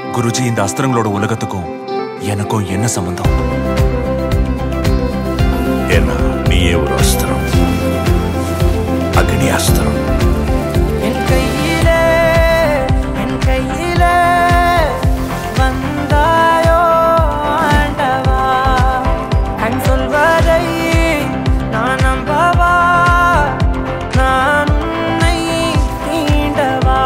குருஜி இந்த அஸ்திரங்களோட உலகத்துக்கும் எனக்கும் என்ன சம்பந்தம் ஏன்னா நீயே ஒரு அஸ்திரம் அக்னி அஸ்திரம் என் கையிலே என் கையிலே வந்தாயோ ஆண்டவா கண் சொல்வதை நான் நம்பவா நான் உன்னை தீண்டவா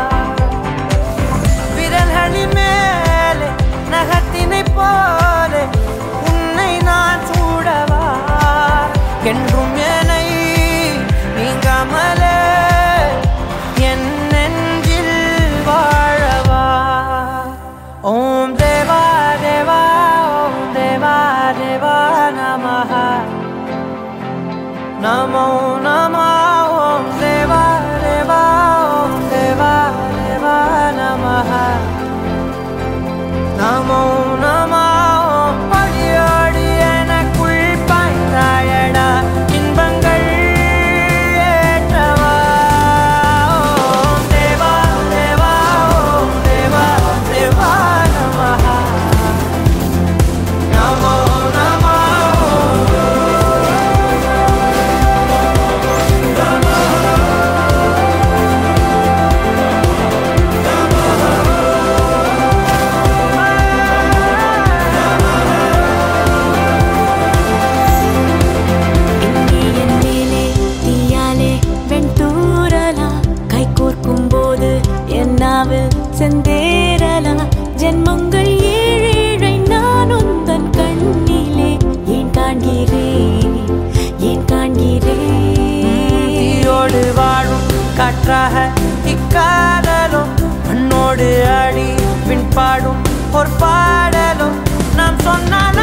விரல்களின் மேலே நகத்தினை போலே உன்னை நான் சூடவா என்றும் என்னை நீங்காமலே என் நெஞ்சில் வாழவா ஓம் தேவா தேவா ஓம் தேவா தேவா நமஹ நமோ நம ஓம் தேவா தேவா ஓம் தேவா தேவா நமஹ நமோ நம ஓம் அடியோடி எனக்குள் பாய்ந்தாயடா இன்பங்கள் ஏற்றவா ஓம் தேவா தேவா ஓம் தேவா தேவா நமஹ நமோ நம எண்ணி என் மேலே தீயாலே வெண்தூறலா கை கோர்க்கும் போது என்னாவில் செந்தேறலா ஜென்மங்கள் ஏழேழை நான் உந்தன் கண்ணிலே ஏன் காண்கிறேன் ஏன் காண்கிறேன் தீயோடு வாழும் காற்றாக இக்காதலும் மண்ணோடு அடி பின்பாடும் ஒரு பாடலும் நாம் சொன்னால்